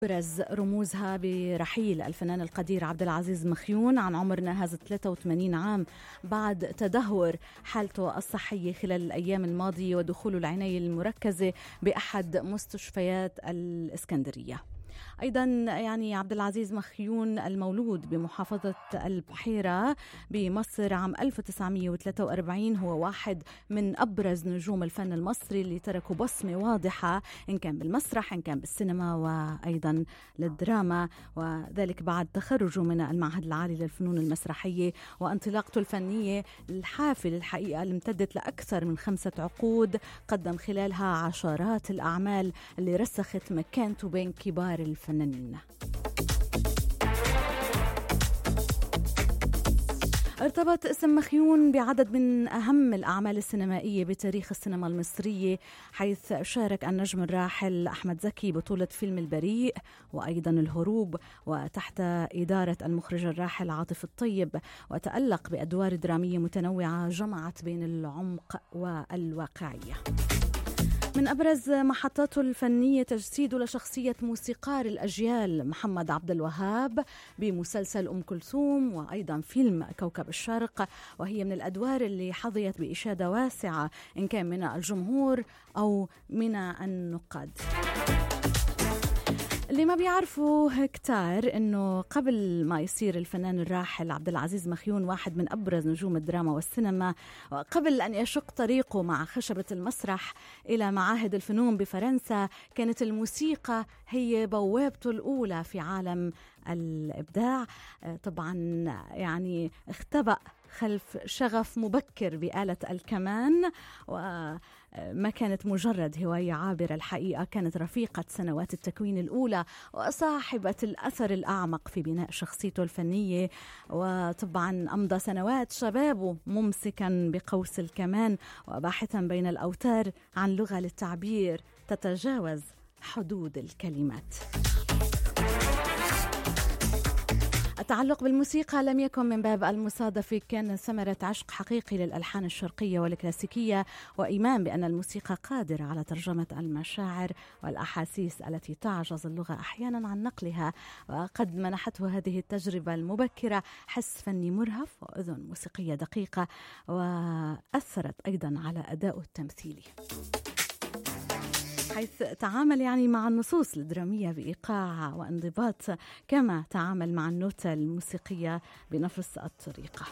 أبرز رموزها برحيل الفنان القدير عبد العزيز مخيون عن عمر ناهز 83 عام بعد تدهور حالته الصحية خلال الأيام الماضية ودخوله العناية المركزة بأحد مستشفيات الإسكندرية ايضا يعني عبد العزيز مخيون المولود بمحافظه البحيره بمصر عام 1943 هو واحد من ابرز نجوم الفن المصري اللي تركوا بصمه واضحه ان كان بالمسرح ان كان بالسينما وايضا للدراما وذلك بعد تخرجه من المعهد العالي للفنون المسرحيه وانطلاقته الفنيه الحافله الحقيقه اللي امتدت لاكثر من خمسه عقود قدم خلالها عشرات الاعمال اللي رسخت مكانته بين كبار الفنانين ارتبط اسم مخيون بعدد من أهم الأعمال السينمائية بتاريخ السينما المصرية حيث شارك النجم الراحل أحمد زكي بطولة فيلم البريء وأيضا الهروب وتحت إدارة المخرج الراحل عاطف الطيب وتألق بأدوار درامية متنوعة جمعت بين العمق والواقعية من أبرز محطاته الفنية تجسيده لشخصية موسيقار الأجيال محمد عبد الوهاب بمسلسل أم كلثوم وأيضا فيلم كوكب الشرق وهي من الأدوار اللي حظيت بإشادة واسعة إن كان من الجمهور أو من النقاد اللي ما بيعرفوا كتار انه قبل ما يصير الفنان الراحل عبد العزيز مخيون واحد من ابرز نجوم الدراما والسينما وقبل ان يشق طريقه مع خشبه المسرح الى معاهد الفنون بفرنسا كانت الموسيقى هي بوابته الاولى في عالم الابداع طبعا يعني اختبأ خلف شغف مبكر بآلة الكمان وما كانت مجرد هواية عابرة الحقيقة كانت رفيقة سنوات التكوين الأولى وصاحبة الأثر الأعمق في بناء شخصيته الفنية وطبعا أمضى سنوات شبابه ممسكا بقوس الكمان وباحثا بين الأوتار عن لغة للتعبير تتجاوز حدود الكلمات التعلق بالموسيقى لم يكن من باب المصادفة كان ثمرة عشق حقيقي للألحان الشرقية والكلاسيكية وإيمان بأن الموسيقى قادرة على ترجمة المشاعر والأحاسيس التي تعجز اللغة أحيانا عن نقلها وقد منحته هذه التجربة المبكرة حس فني مرهف وأذن موسيقية دقيقة وأثرت أيضا على أدائه التمثيلي حيث تعامل يعني مع النصوص الدرامية بإيقاع وانضباط كما تعامل مع النوتة الموسيقية بنفس الطريقة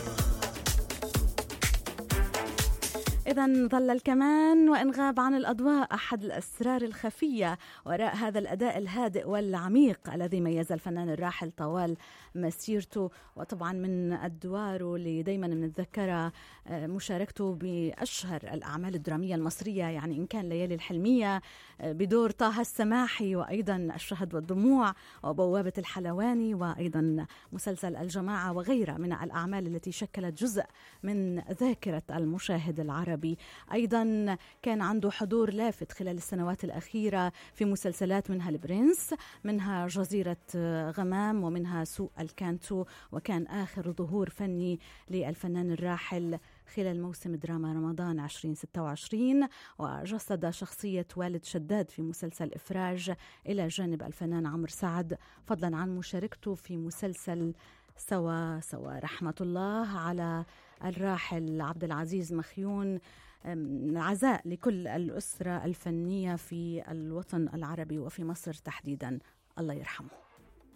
إذا ظل الكمان وإن غاب عن الأضواء أحد الأسرار الخفية وراء هذا الأداء الهادئ والعميق الذي ميز الفنان الراحل طوال مسيرته وطبعا من أدواره اللي دايما بنتذكرها مشاركته بأشهر الأعمال الدرامية المصرية يعني إن كان ليالي الحلمية بدور طه السماحي وأيضا الشهد والدموع وبوابة الحلواني وأيضا مسلسل الجماعة وغيرها من الأعمال التي شكلت جزء من ذاكرة المشاهد العربي العربي أيضا كان عنده حضور لافت خلال السنوات الأخيرة في مسلسلات منها البرنس منها جزيرة غمام ومنها سوق الكانتو وكان آخر ظهور فني للفنان الراحل خلال موسم دراما رمضان 2026 وجسد شخصية والد شداد في مسلسل إفراج إلى جانب الفنان عمرو سعد فضلا عن مشاركته في مسلسل سوا سوا رحمة الله على الراحل عبد العزيز مخيون عزاء لكل الأسرة الفنية في الوطن العربي وفي مصر تحديدا الله يرحمه